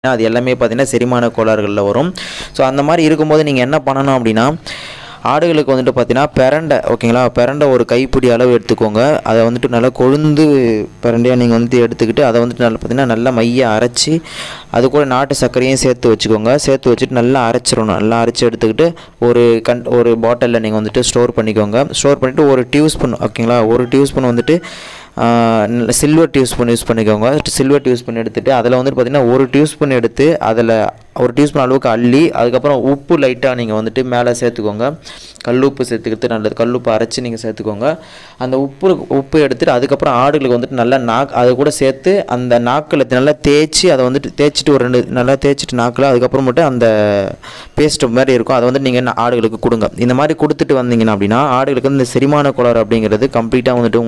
அது எல்லாமே பார்த்தீங்கன்னா செரிமான கோளாறுகளில் வரும் ஸோ அந்த மாதிரி இருக்கும்போது நீங்கள் என்ன பண்ணணும் அப்படின்னா ஆடுகளுக்கு வந்துட்டு பார்த்தீங்கன்னா பிரண்டை ஓகேங்களா பிரண்டை ஒரு கைப்பிடி அளவு எடுத்துக்கோங்க அதை வந்துட்டு நல்லா கொழுந்து பிரண்டையாக நீங்கள் வந்துட்டு எடுத்துக்கிட்டு அதை வந்துட்டு நல்லா பார்த்தீங்கன்னா நல்லா மைய அரைச்சி அது கூட நாட்டு சர்க்கரையும் சேர்த்து வச்சுக்கோங்க சேர்த்து வச்சுட்டு நல்லா அரைச்சிடணும் நல்லா அரைச்சி எடுத்துக்கிட்டு ஒரு கண் ஒரு பாட்டிலில் நீங்கள் வந்துட்டு ஸ்டோர் பண்ணிக்கோங்க ஸ்டோர் பண்ணிவிட்டு ஒரு டியூ ஸ்பூன் ஓகேங்களா ஒரு டியூ ஸ்பூன் வந்துட்டு சில்வர் டியூஸ்பூன் யூஸ் பண்ணிக்கோங்க சில்வர் டியூஸ்பூன் எடுத்துகிட்டு அதில் வந்துட்டு பார்த்திங்கன்னா ஒரு டியூஸ்பூன் எடுத்து அதில் ஒரு டியூஸ்பூன் அளவுக்கு அள்ளி அதுக்கப்புறம் உப்பு லைட்டாக நீங்கள் வந்துட்டு மேலே சேர்த்துக்கோங்க கல்லுப்பு சேர்த்துக்கிறது நல்லது கல்லுப்பு அரைச்சி நீங்கள் சேர்த்துக்கோங்க அந்த உப்பு உப்பு எடுத்துகிட்டு அதுக்கப்புறம் ஆடுகளுக்கு வந்துட்டு நல்லா நாக் அது கூட சேர்த்து அந்த நாக்கில் நல்லா தேய்ச்சி அதை வந்துட்டு தேய்ச்சிட்டு ஒரு ரெண்டு நல்லா தேய்ச்சிட்டு நாக்கில் அதுக்கப்புறம் மட்டும் அந்த பேஸ்ட் மாதிரி இருக்கும் அதை வந்து நீங்கள் ஆடுகளுக்கு கொடுங்க இந்த மாதிரி கொடுத்துட்டு வந்தீங்கன்னா அப்படின்னா ஆடுகளுக்கு வந்து இந்த செரிமான கோளாறு அப்படிங்கிறது கம்ப்ளீட்டாக வந்துட்டு